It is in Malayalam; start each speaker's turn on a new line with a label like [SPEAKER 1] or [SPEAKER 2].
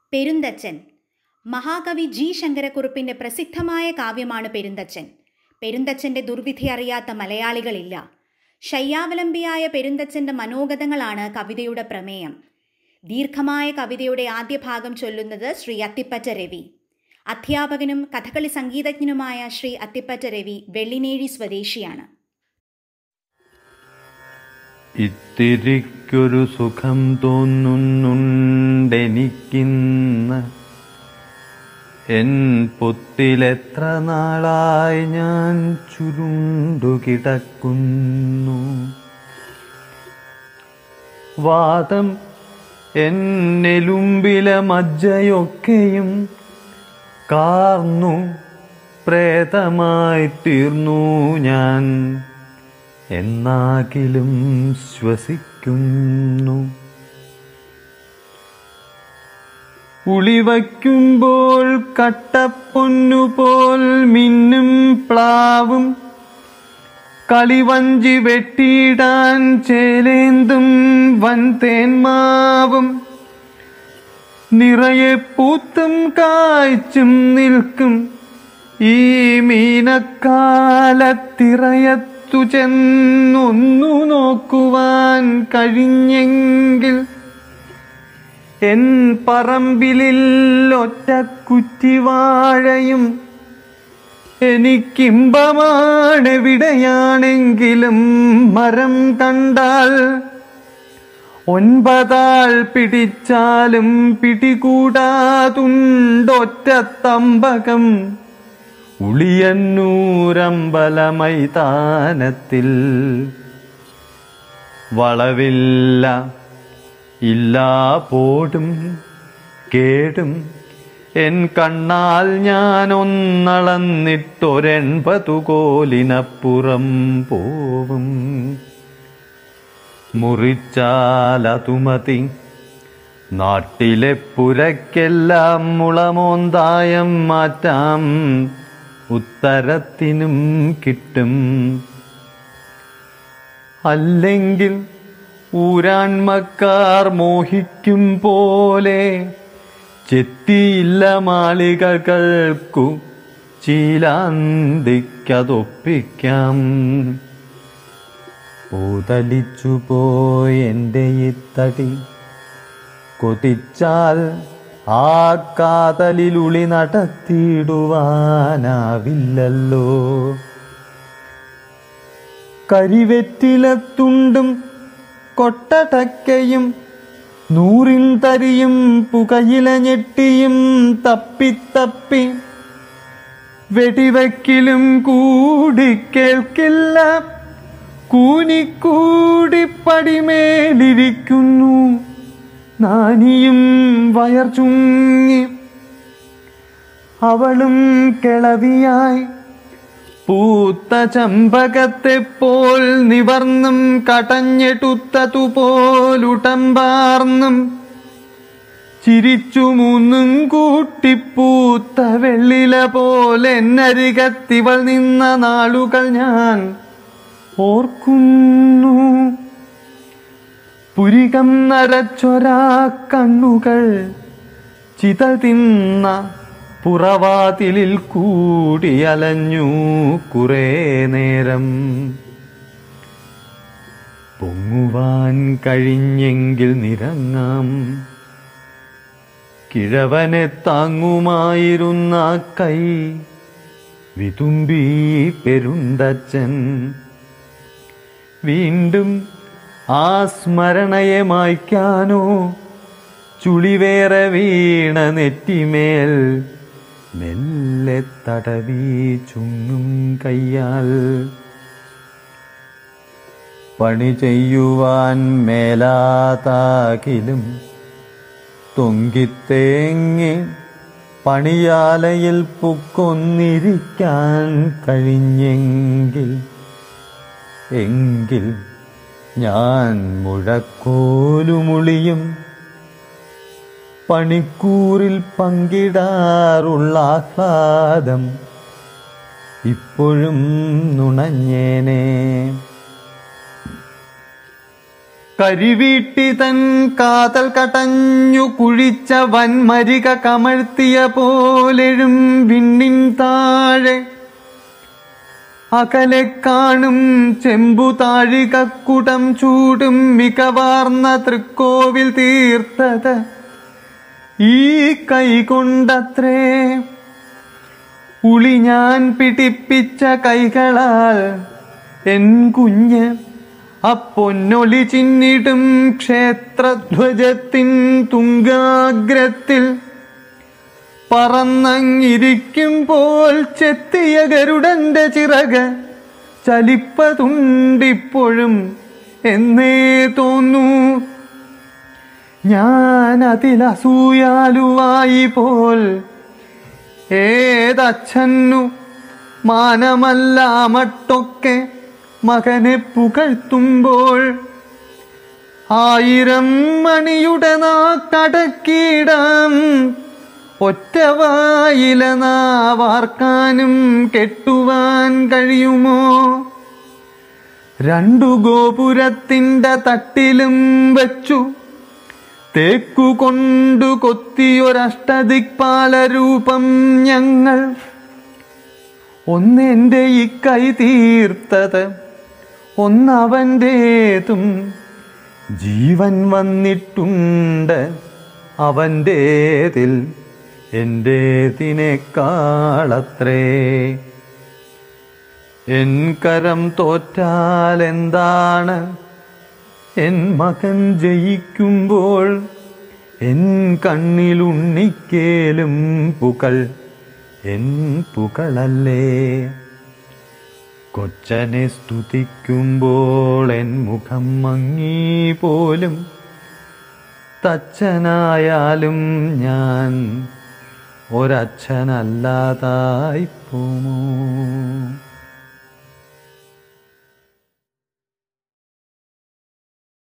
[SPEAKER 1] പെരുന്തച്ചൻ മഹാകവി ജി ശങ്കരക്കുറുപ്പിന്റെ പ്രസിദ്ധമായ കാവ്യമാണ് പെരുന്തച്ചൻ പെരുന്തച്ചന്റെ ദുർവിധി അറിയാത്ത മലയാളികളില്ല ശയ്യാവലംബിയായ പെരുന്തച്ചന്റെ മനോഗതങ്ങളാണ് കവിതയുടെ പ്രമേയം ദീർഘമായ കവിതയുടെ ആദ്യ ഭാഗം ചൊല്ലുന്നത് ശ്രീ അത്തിപ്പറ്റ രവി അധ്യാപകനും കഥകളി സംഗീതജ്ഞനുമായ ശ്രീ അത്തിപ്പറ്റ രവി വെള്ളിനേഴി സ്വദേശിയാണ്
[SPEAKER 2] ഇത്തിരിക്കൊരു സുഖം തോന്നുന്നുണ്ടെനിക്കിന്ന് എൻ പൊത്തിലെത്ര നാളായി ഞാൻ ചുരുണ്ടു കിടക്കുന്നു വാദം എന്നെലുമ്പിലെ മജ്ജയൊക്കെയും കാർന്നു പ്രേതമായി തീർന്നു ഞാൻ എന്നാകിലും ശ്വസിക്കുന്നു ഉളിവയ്ക്കുമ്പോൾ കട്ടപ്പൊന്നുപോൽ മിന്നും പ്ലാവും കളിവഞ്ചി വെട്ടിയിടാൻ ചേലേന്തും വൻതേന്മാവും നിറയെ പൂത്തും കായ്ച്ചും നിൽക്കും ഈ മീനക്കാലത്തിറയത്തു ചെന്നൊന്നു നോക്കുവാൻ കഴിഞ്ഞെങ്കിൽ എൻ പറമ്പിലിൽ ഒറ്റ കുറ്റിവാഴയും എനിക്കിമ്പമാണെവിടെയാണെങ്കിലും മരം കണ്ടാൽ ഒൻപതാൾ പിടിച്ചാലും പിടികൂടാതുണ്ടൊറ്റ തമ്പകം ഉളിയന്നൂരമ്പല മൈതാനത്തിൽ വളവില്ല ഇല്ലാ പോടും കേടും എൻ കണ്ണാൽ ഞാൻ ഒന്നളന്നിട്ടൊരെൺപതു കോലിനപ്പുറം പോവും മുറിച്ചാലതുമതി നാട്ടിലെ പുരയ്ക്കെല്ലാം മുളമോന്തായം മാറ്റാം ഉത്തരത്തിനും കിട്ടും അല്ലെങ്കിൽ ഊരാൺമക്കാർ മോഹിക്കും പോലെ ചെത്തിയില്ല മാളികകൾക്കു ചീലാന്തിക്കതൊപ്പിക്കാം പൂതലിച്ചു പോയെൻ്റെ ഇത്തടി കൊതിച്ചാൽ ആ കാതലിലുളി നടത്തിയിടുവാനാവില്ലല്ലോ കരിവെറ്റിലത്തുണ്ടും കൊട്ടടക്കയും നൂറിൻ തരിയും പുകയില ഞെട്ടിയും തപ്പിത്തപ്പി വെടിവെക്കിലും കൂടി കേൾക്കില്ല കൂനിക്കൂടി പടിമേലിരിക്കുന്നു നാനിയും വയർ ചുങ്ങി അവളും കിളവിയായി പൂത്ത ചമ്പകത്തെ പോൽ നിവർന്നും കടഞ്ഞെടുത്തതുപോലുടമ്പാർന്നും ചിരിച്ചു മൂന്നും കൂട്ടിപ്പൂത്ത വെള്ളില പോലെ എന്നരികത്തിവൾ നിന്ന നാളുകൾ ഞാൻ ഓർക്കുന്നു പുരികം നരച്ചൊരാ കണ്ണുകൾ ചിത തിന്ന പുറവാതിലിൽ കൂടി അലഞ്ഞു കുറേ നേരം പൊങ്ങുവാൻ കഴിഞ്ഞെങ്കിൽ നിരങ്ങാം കിഴവനെ താങ്ങുമായിരുന്ന കൈ വിതുമ്പി പെരുന്തച്ചൻ വീണ്ടും ആ സ്മരണയെ മായ്ക്കാനോ ചുളിവേറെ വീണ നെറ്റിമേൽ മെല്ലെ തടവി ചുങ്ങും കയ്യാൽ പണി ചെയ്യുവാൻ മേലാതാകിലും തൊങ്കിത്തേങ്ങി പണിയാലയിൽ പുക്കൊന്നിരിക്കാൻ കഴിഞ്ഞെങ്കിൽ എങ്കിൽ ഞാൻ മുഴക്കോലുമുളിയും പണിക്കൂറിൽ പങ്കിടാറുള്ള ആഹ്ലാദം ഇപ്പോഴും നുണഞ്ഞേനെ കരിവീട്ടി തൻ കാതൽ കടഞ്ഞു കുഴിച്ച വൻമരിക കമഴ്ത്തിയ പോലെഴും വിണ്ണിൻ താഴെ അകലെ കാണും ചെമ്പു താഴികക്കുടം ചൂടും മികവാർന്ന തൃക്കോവിൽ തീർത്തത് ഈ കൈകൊണ്ടത്രേ ഉളി ഞാൻ പിടിപ്പിച്ച കൈകളാൽ എൻ കുഞ്ഞ് അപ്പൊന്നൊളി ചിന്നിടും ക്ഷേത്രധ്വജത്തിൻ തുങ്കാഗ്രത്തിൽ പറന്നങ്ങിരിക്കുമ്പോൾ ചെത്തിയ ഗരുഡന്റെ ചിറക് ചലിപ്പതുണ്ടിപ്പോഴും എന്നേ തോന്നൂ ഞാൻ അതിലസൂയാലുവായി പോൽ ഏതച്ഛന്നു മാനമല്ല മട്ടൊക്കെ മകനെ പുകഴ്ത്തുമ്പോൾ ആയിരം മണിയുടെ നാക്കടക്കിടാം ഒറ്റവായില നാവാർക്കാനും കെട്ടുവാൻ കഴിയുമോ രണ്ടു ഗോപുരത്തിന്റെ തട്ടിലും വെച്ചു തേക്കുകൊണ്ടു കൊത്തിയൊരഷ്ടദിക്പാലരൂപം ഞങ്ങൾ ഒന്നെന്റെ ഈ കൈ തീർത്തത് ഒന്നവൻ്റേതും ജീവൻ വന്നിട്ടുണ്ട് അവൻ്റേതിൽ എൻ്റേതിനേക്കാളത്രേ എൻ കരം തോറ്റാൽ എന്താണ് എൻ മകൻ ജയിക്കുമ്പോൾ എൻ കണ്ണിലുണ്ണിക്കേലും പുകൾ എൻ പുകളല്ലേ കൊച്ചനെ സ്തുതിക്കുമ്പോൾ എൻ മുഖം മങ്ങി പോലും തച്ചനായാലും ഞാൻ ഒരച്ഛനല്ലാതായി പോമോ